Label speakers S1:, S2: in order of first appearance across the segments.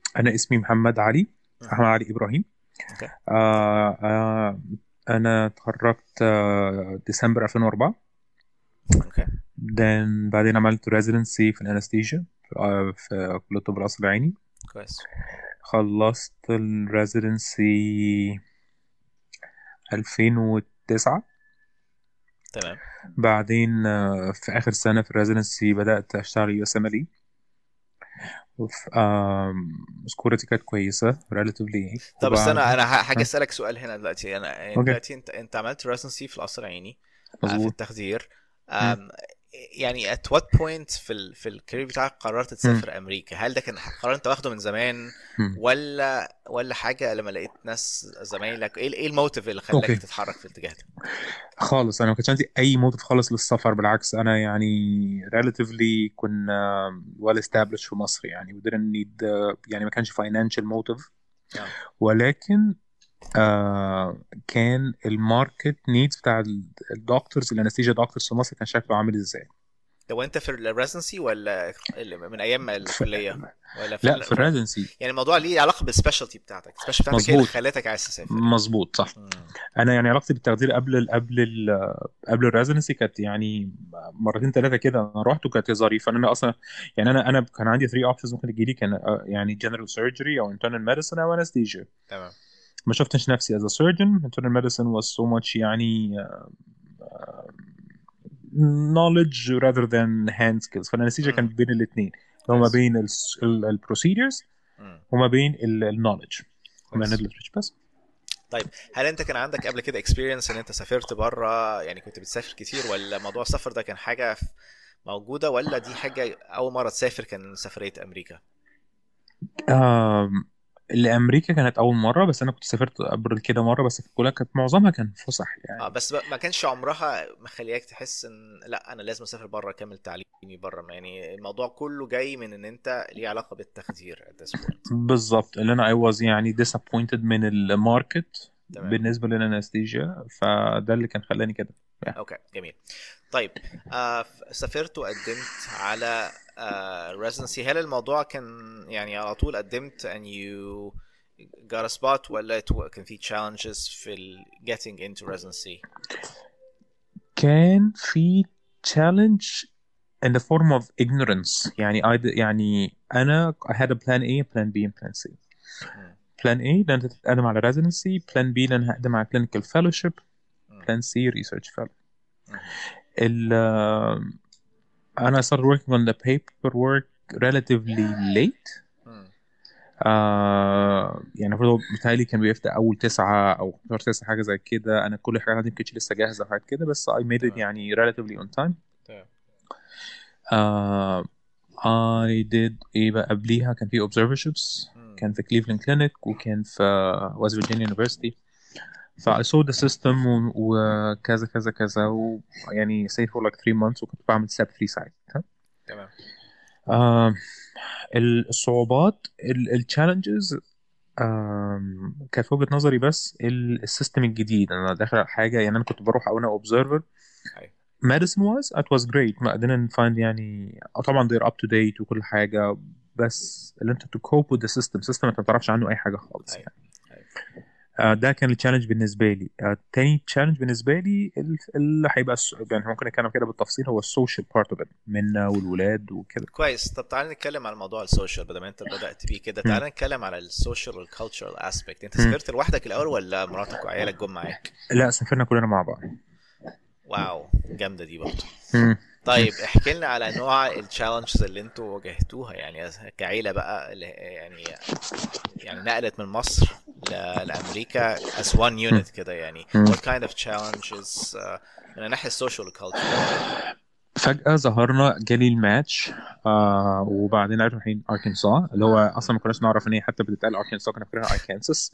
S1: انا اسمي محمد علي احمد علي ابراهيم
S2: اوكي
S1: آه آه انا اتخرجت آه ديسمبر 2004
S2: اوكي
S1: then بعدين عملت ريزيدنسي في الانستيجيا آه في كلية طب القصر العيني
S2: كويس
S1: خلصت الريزيدنسي 2009
S2: تمام
S1: بعدين آه، في آخر سنة في الريزيدنسي بدأت أشتغل يو اس ام ال سكورتي كانت كويسة ريلاتيفلي
S2: طب استنى انا ه- حاجه اسالك سؤال هنا دلوقتي انا يعني
S1: أوكي.
S2: دلوقتي انت انت عملت ريزنسي في القصر العيني آه، في
S1: مظبوط
S2: التخدير أم، يعني at what point في ال في الكارير بتاعك قررت تسافر امريكا هل ده كان قرار انت واخده من زمان
S1: مم.
S2: ولا ولا حاجه لما لقيت ناس زمايلك ايه ايه الموتيف اللي خلاك
S1: أوكي.
S2: تتحرك في الاتجاه ده
S1: خالص انا ما كانش عندي اي موتيف خالص للسفر بالعكس انا يعني relatively كنا well established في مصر يعني we didn't need uh, يعني ما كانش financial motive
S2: آه.
S1: ولكن آه كان الماركت نيدز بتاع الدكتورز الانستيجيا دكتورز في مصر كان شكله عامل ازاي
S2: ده وانت في الريزنسي ولا ال- من ايام الكليه ولا في
S1: لا
S2: ال-
S1: في الريزنسي
S2: يعني الموضوع ليه علاقه بالسبيشالتي بتاعتك السبيشالتي بتاعتك هي اللي
S1: مظبوط.
S2: خلتك عايز تسافر
S1: مظبوط صح
S2: مم.
S1: انا يعني علاقتي بالتخدير قبل ال قبل ال قبل الريزنسي كانت يعني مرتين ثلاثه كده انا رحت وكانت ظريفه انا اصلا يعني انا انا كان عندي 3 اوبشنز ممكن تجي لي كان آه، يعني جنرال سيرجري او انترنال ميديسن او انستيجيا
S2: تمام
S1: ما شفتش نفسي as a surgeon internal medicine was so much يعني uh, uh, knowledge rather than hand skills فالانستيجيا
S2: مم.
S1: كانت بين الاثنين هو ما
S2: كويس.
S1: بين البروسيدرز
S2: مم.
S1: وما بين النولج وما
S2: كويس.
S1: knowledge بس
S2: طيب هل انت كان عندك قبل كده اكسبيرينس ان انت سافرت بره يعني كنت بتسافر كتير ولا موضوع السفر ده كان حاجه ف- موجوده ولا دي حاجه اول مره تسافر كان سفريه امريكا
S1: آم، لامريكا كانت اول مره بس انا كنت سافرت قبل كده مره بس كلها كانت معظمها كان فسح
S2: اه
S1: يعني
S2: بس ما ما كانش عمرها مخلياك تحس ان لا انا لازم اسافر بره اكمل تعليمي بره يعني الموضوع كله جاي من ان انت ليه علاقه بالتخدير at this point
S1: بالظبط اللي انا I was يعني disappointed من الماركت
S2: تمام.
S1: بالنسبه للانستيجيا فده اللي كان خلاني كده
S2: اوكي جميل طيب آه ف- سافرت وقدمت على آه residency هل الموضوع كان يعني على طول قدمت and you got a spot ولا it wa- كان في challenges في ال getting into residency
S1: كان في challenge in the form of ignorance يعني I did- يعني أنا I had a plan A plan B and plan C
S2: مم.
S1: plan A لأن تتقدم على residency plan B لأن هقدم على clinical fellowship
S2: مم.
S1: plan C research fellow
S2: مم.
S1: ال uh, أنا started working on the paperwork relatively late
S2: مم.
S1: آه يعني المفروض بتهيألي كان بيفتح أول تسعة أو 11 تسعة حاجة زي كده أنا كل حاجة عندي ما كانتش لسه جاهزة وحاجات كده بس I made it
S2: تمام.
S1: يعني relatively on time
S2: تمام
S1: آه I did ايه بقى قبليها كان في observerships
S2: مم.
S1: كان في كليفلاند كلينيك وكان في ويست فيرجينيا يونيفرسيتي ف I saw the system و- وكذا كذا كذا ويعني say for like 3 months وكنت بعمل step 3 ساعتها
S2: تمام
S1: آه الصعوبات التشالنجز كانت في وجهة نظري بس ال- السيستم الجديد انا داخل على حاجه يعني انا كنت بروح او انا اوبزرفر
S2: أيوة.
S1: medicine wise it was great ما قدرنا find يعني آه طبعا they're up to date وكل حاجه بس اللي انت to cope with the system system انت ما تعرفش عنه اي حاجه خالص
S2: أيوة.
S1: يعني
S2: أيوة.
S1: آه ده كان التشالنج بالنسبه لي آه تاني تشالنج بالنسبه لي ال- اللي هيبقى الس- يعني ممكن نتكلم كده بالتفصيل هو السوشيال بارت اوف ات منا والولاد وكده
S2: كويس طب تعالى نتكلم على موضوع السوشيال بدل ما انت بدأت بيه كده تعالى نتكلم على السوشيال والكالتشرال اسبيكت انت
S1: مم.
S2: سافرت لوحدك الاول ولا مراتك وعيالك جم معاك
S1: لا سافرنا كلنا مع بعض
S2: واو جامده دي برضه
S1: مم.
S2: طيب احكي لنا على نوع التشالنجز اللي انتوا واجهتوها يعني كعيله بقى اللي يعني يعني نقلت من مصر ل- لامريكا as one unit كده يعني
S1: مم.
S2: what kind of challenges uh, من الناحيه السوشيال والكالتشر
S1: فجأة ظهرنا جالي الماتش آه وبعدين عرفنا رايحين اركنسا اللي هو اصلا ما كناش نعرف ان هي حتى بتتقال اركنسا كنا فاكرينها اركنساس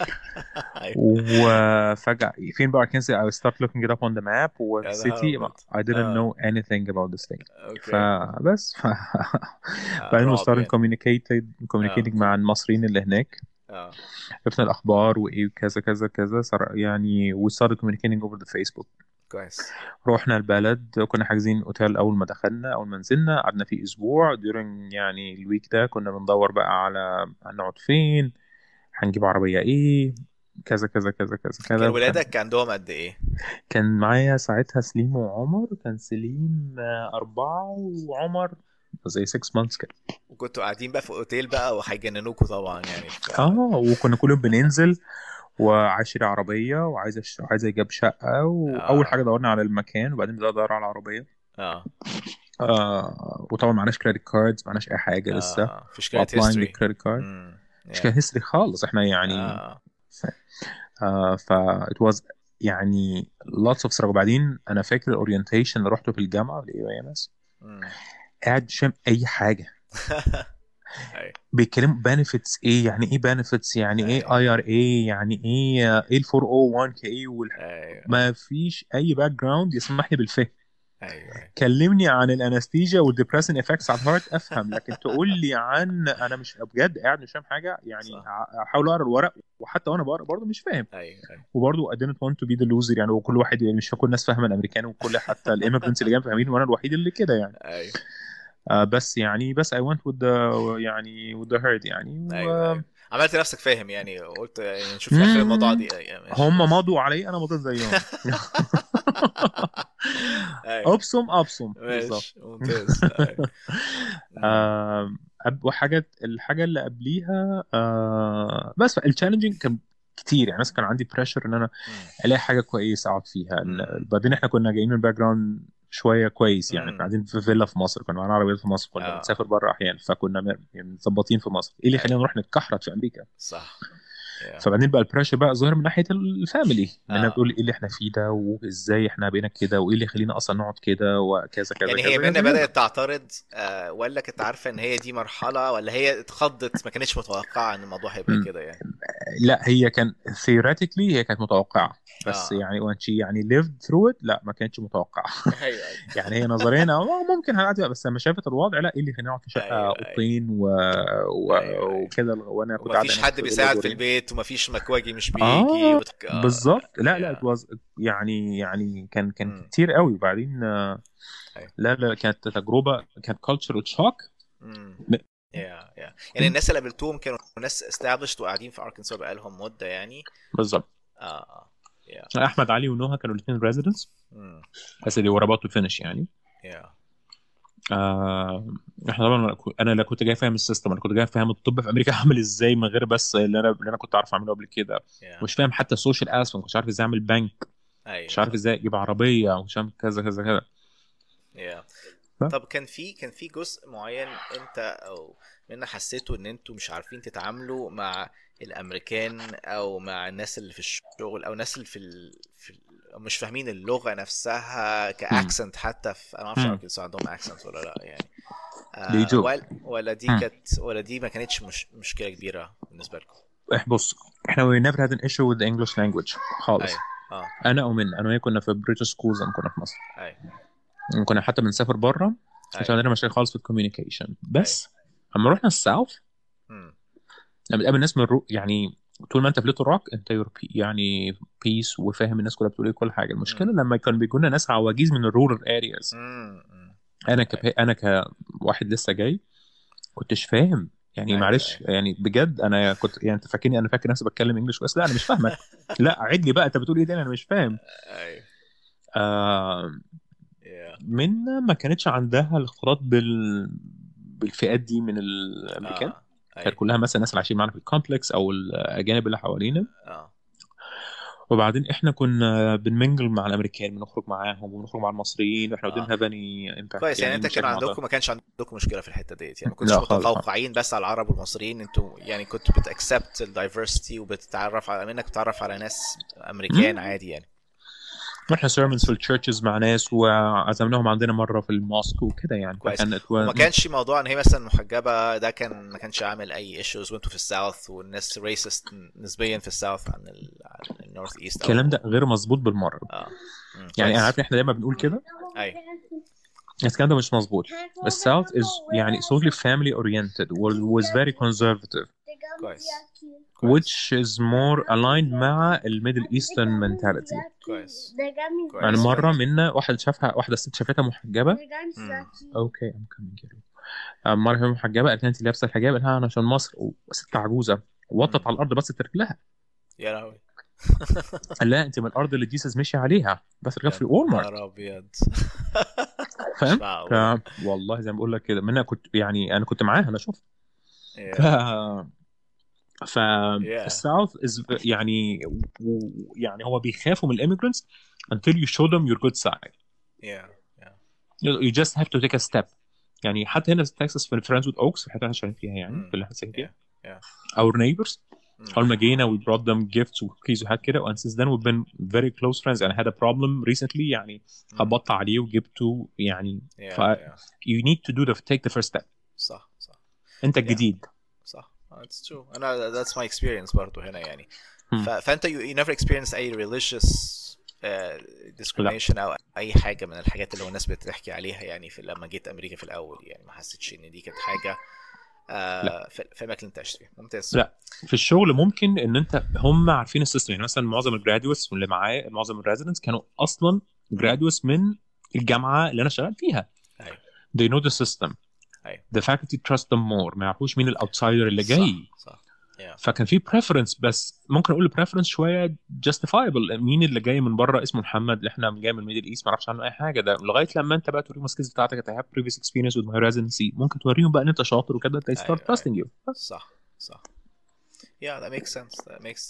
S1: وفجأة فين بقى اركنسا I start looking it up on the map و
S2: يا
S1: city
S2: نهار
S1: I didn't
S2: آه.
S1: know anything about this thing
S2: اوكي
S1: فبس ف...
S2: آه،
S1: بعدين we
S2: رعب
S1: started
S2: يعني.
S1: communicated communicating مع المصريين اللي هناك
S2: اه
S1: عرفنا الاخبار وايه كذا كذا كذا صار يعني we started communicating over the Facebook
S2: كويس
S1: رحنا البلد كنا حاجزين اوتيل اول ما دخلنا اول ما نزلنا قعدنا فيه اسبوع during يعني الويك ده كنا بندور بقى على هنقعد فين هنجيب عربية ايه كذا كذا كذا كذا كذا
S2: كان ولادك عندهم قد ايه؟
S1: كان معايا ساعتها سليم وعمر كان سليم آه، أربعة وعمر زي 6 months كده
S2: وكنتوا قاعدين بقى في اوتيل بقى وهيجننوكوا طبعا يعني ف...
S1: اه وكنا كل يوم بننزل وعايز اشتري عربية وعايز أش... عايز اجيب شقة وأول
S2: آه.
S1: حاجة دورنا على المكان وبعدين بدأت أدور على العربية
S2: اه
S1: آه وطبعا معناش كريدت كاردز معناش أي حاجة لسه
S2: اه مفيش كريدت
S1: وابلاين
S2: هيستوري
S1: للكريدت كارد مش كان هيستوري خالص احنا يعني
S2: اه
S1: آه ف it was يعني lots of struggle وبعدين انا فاكر الاورينتيشن اللي رحته في الجامعه الاي ام اس
S2: مم.
S1: قاعد مش فاهم اي حاجه
S2: أيوة.
S1: بيتكلموا بنفيتس ايه يعني ايه بنفيتس يعني ايه اي ار اي يعني ايه ايه ال 401 كي والح...
S2: ايوه
S1: ما فيش اي باك جراوند يسمح لي بالفهم
S2: ايوه أيوة.
S1: كلمني عن الانستيجيا والديبريسن افكتس على الهارت افهم لكن تقول لي عن انا مش بجد قاعد مش فاهم حاجه يعني
S2: صح.
S1: ع- احاول اقرا الورق وحتى وانا بقرا برضه مش فاهم
S2: ايوه ايوه
S1: وبرضه I didn't want to be the loser يعني وكل واحد يعني مش كل الناس فاهمه الامريكان وكل حتى الاميجرنتس اللي جنب فاهمين وانا الوحيد اللي كده يعني
S2: ايوه
S1: آه بس يعني بس I went with the يعني with the herd يعني و-
S2: ايوه ايوه عملت نفسك فاهم يعني قلت يعني نشوف اخر الموضوع دي يعني ماشي.
S1: هم مضوا علي انا مضيت زيهم
S2: ايوه
S1: ابصم ابصم بالظبط
S2: ماشي ممتاز أيوة.
S1: آه وحاجات الحاجه اللي قبليها آه بس التشالنجينج كان كتير يعني مثلا كان عندي بريشر ان انا
S2: مم.
S1: الاقي حاجه كويسه اقعد فيها
S2: مم.
S1: ال- بعدين احنا كنا جايين من باك جراوند شويه كويس يعني
S2: مم.
S1: كنا قاعدين في فيلا في مصر كنا معانا عربيات في مصر كنا
S2: آه.
S1: بنسافر بره احيانا فكنا م- يعني مظبطين في مصر ايه اللي
S2: أيوة.
S1: يخلينا نروح نتكحرت في امريكا
S2: صح Yeah.
S1: فبعدين بقى البريشر بقى ظاهر من ناحيه الفاميلي انها
S2: آه.
S1: بتقول ايه اللي احنا فيه ده وازاي احنا بقينا كده وايه اللي يخلينا اصلا نقعد كده وكذا كذا
S2: يعني
S1: كذا
S2: هي
S1: كذا
S2: منى
S1: كذا.
S2: بدأت تعترض آه، ولا كنت عارفة ان هي دي مرحلة ولا هي اتخضت ما كانتش متوقعة ان الموضوع هيبقى
S1: مم.
S2: كده يعني
S1: لا هي كان theoretically هي كانت متوقعه بس
S2: آه.
S1: يعني when she يعني lived through it لا ما كانتش متوقعه
S2: ايوه
S1: يعني هي نظريا اه ممكن هنعدي بقى، بس لما شافت الوضع لا ايه اللي خلينا نقعد في شقه
S2: أيوة، أيوة.
S1: اوضتين و... و...
S2: أيوة، أيوة.
S1: وكده وانا كنت قاعد
S2: ومفيش
S1: هناك
S2: حد
S1: في
S2: بيساعد في
S1: دورين.
S2: البيت ومفيش مكواجي مش بيجي
S1: اه
S2: وتك... آه.
S1: بالظبط لا لا
S2: Yeah.
S1: it was يعني يعني كان كان
S2: مم.
S1: كتير قوي وبعدين آه،
S2: أيوة.
S1: لا لا كانت تجربه كانت cultural shock
S2: مم.
S1: م-
S2: يا يا يعني الناس اللي قابلتهم كانوا ناس established وقاعدين في اركنسا بقالهم مدة يعني
S1: بالظبط
S2: اه اه يا
S1: احمد علي ونهى كانوا الاثنين residents
S2: مم.
S1: بس اللي were about to finish يعني
S2: يا
S1: آه احنا طبعا انا لا كنت جاي فاهم السيستم انا كنت جاي فاهم الطب في امريكا عامل ازاي من غير بس اللي انا اللي انا كنت عارف اعمله قبل كده
S2: يا
S1: مش فاهم حتى السوشيال اسبكت مش عارف ازاي اعمل بنك
S2: ايوه
S1: مش عارف ازاي اجيب عربيه مش عارف كذا كذا كذا
S2: يا
S1: ف-
S2: طب كان في كان في جزء معين انت او منا حسيتوا ان انتوا مش عارفين تتعاملوا مع الامريكان او مع الناس اللي في الشغل او الناس اللي في ال... في ال... مش فاهمين اللغه نفسها كاكسنت حتى في انا ما اعرفش
S1: مم.
S2: اركنسا عندهم اكسنت ولا لا يعني
S1: They do.
S2: ولا, ولا دي
S1: مم.
S2: كانت ولا دي ما كانتش مش مشكله كبيره بالنسبه لكم
S1: إح- بص احنا we never had an issue with the English language خالص
S2: ايوه اه
S1: انا او من انا وهي كنا في بريتش سكولز لما كنا في مصر
S2: ايوه
S1: كنا حتى بنسافر بره مش
S2: ايوه
S1: عندنا مشاكل خالص في الكوميونيكيشن بس اما رحنا الساوث
S2: مم.
S1: لما بتقابل ناس من الرو... يعني طول ما انت في ليتل روك انت يور بي... يعني بيس وفاهم الناس كلها بتقول ايه كل حاجه المشكله لما كانوا بيجوا لنا ناس عواجيز من الرورال ارياز
S2: مم. مم.
S1: انا ك... انا كواحد لسه جاي كنتش فاهم يعني
S2: أيوة،
S1: معلش يعني بجد انا كنت يعني انت فاكرني انا فاكر نفسي بتكلم انجلش بس لا انا مش فاهمك لا عد لي بقى انت بتقول ايه ده انا مش فاهم
S2: ايوه
S1: آه
S2: يا
S1: من ما كانتش عندها الاختلاط بال بالفئات دي من الامريكان
S2: اه
S1: كانت
S2: ايوه
S1: كلها مثلا الناس اللي عايشين معانا في الكومبلكس او الاجانب اللي حوالينا
S2: اه
S1: وبعدين احنا كنا بنمنجل مع الامريكان بنخرج معاهم وبنخرج مع المصريين واحنا
S2: آه.
S1: ودين هافاني امباكت
S2: كويس يعني انت كان عندكم ما كانش عندكم مشكله في الحته ديت يعني ما كنتش
S1: لا خالص.
S2: متوقعين بس على العرب والمصريين انتوا يعني كنتوا بتاكسبت الدايفرستي وبتتعرف على منك بتتعرف على ناس امريكان
S1: مم.
S2: عادي يعني
S1: رحنا سيرمونز في التشيرشز مع ناس وعزمناهم عندنا مره في الماسك وكده يعني
S2: كويس.
S1: فكانت
S2: وما كانش موضوع ان هي مثلا محجبه ده كان ما كانش عامل اي ايشوز وانتوا في الساوث والناس ريسست نسبيا في الساوث عن ال- عن النورث ايست
S1: الكلام ده غير مظبوط بالمره
S2: اه مم.
S1: يعني
S2: كويس.
S1: انا عارف ان احنا دايما بنقول كده
S2: ايوه
S1: بس الكلام ده مش مظبوط الساوث is يعني totally family oriented was very conservative
S2: كويس
S1: which is more aligned مع الميدل ايسترن mentality
S2: كويس
S1: يعني
S2: كويس.
S1: مره منا واحد شافها واحده ست شافتها محجبه
S2: مم.
S1: اوكي ام كامينج مره هي محجبه قالت لها انت لابسه الحجاب قالت لها انا عشان مصر وست عجوزه وطت
S2: مم.
S1: على الارض بس رجلها
S2: يا لهوي
S1: قال لها انت من الارض اللي جيسس مشي عليها بس رجلها في
S2: يا
S1: وول مارت
S2: نهار ابيض
S1: فاهم؟
S2: مش معقول.
S1: ف... والله زي ما بقول لك كده منها كنت يعني انا كنت معاها انا شفت ف
S2: Yeah.
S1: ف
S2: Yeah.
S1: الساوث is يعني و... يعني هو بيخافوا من الاميجرانتس until you show them your good side
S2: Yeah.
S1: you you just have to take a step يعني حتى هنا في تكساس في فرانزوود اوكس في الحته اللي احنا شغالين فيها يعني
S2: مم.
S1: في اللي احنا ساكنين فيها
S2: Yeah.
S1: our neighbors
S2: مم.
S1: اول ما جينا we brought them gifts وكوكيز وحاجات كده and since then we've been very close friends and I had a problem recently يعني
S2: مم.
S1: خبطت عليه وجبته يعني
S2: Yeah,
S1: ف-
S2: yeah.
S1: you need to do the take the first step
S2: صح صح
S1: انت الجديد
S2: صح that's true انا that's my experience برضو هنا يعني
S1: مم.
S2: ف... فانت you, you never experienced اي religious uh, discrimination او اي حاجه من الحاجات اللي هو الناس بتحكي عليها يعني في لما جيت امريكا في الاول يعني ما حسيتش ان دي كانت حاجه آه في في الاماكن اللي انت عشت فيها ممتاز
S1: لا. في الشغل ممكن ان انت هم عارفين السيستم يعني مثلا معظم الجرادويتس اللي معايا معظم الريزيدنتس كانوا اصلا جرادويتس من الجامعه اللي انا شغال فيها
S2: أيوة.
S1: they know the system
S2: أيوة.
S1: the faculty trust them more ما يعرفوش مين الاوتسايدر اللي جاي
S2: صح صح yeah.
S1: فكان في preference بس ممكن اقول preference شويه justifiable مين اللي جاي من بره اسمه محمد اللي احنا جاي من الميدل ايست ما اعرفش عنه اي حاجه ده لغايه لما انت بقى توريهم السكيلز بتاعتك I have previous experience with my residency ممكن توريهم بقى ان انت شاطر وكده they start
S2: أيوة،
S1: trusting you
S2: صح صح yeah that makes sense that makes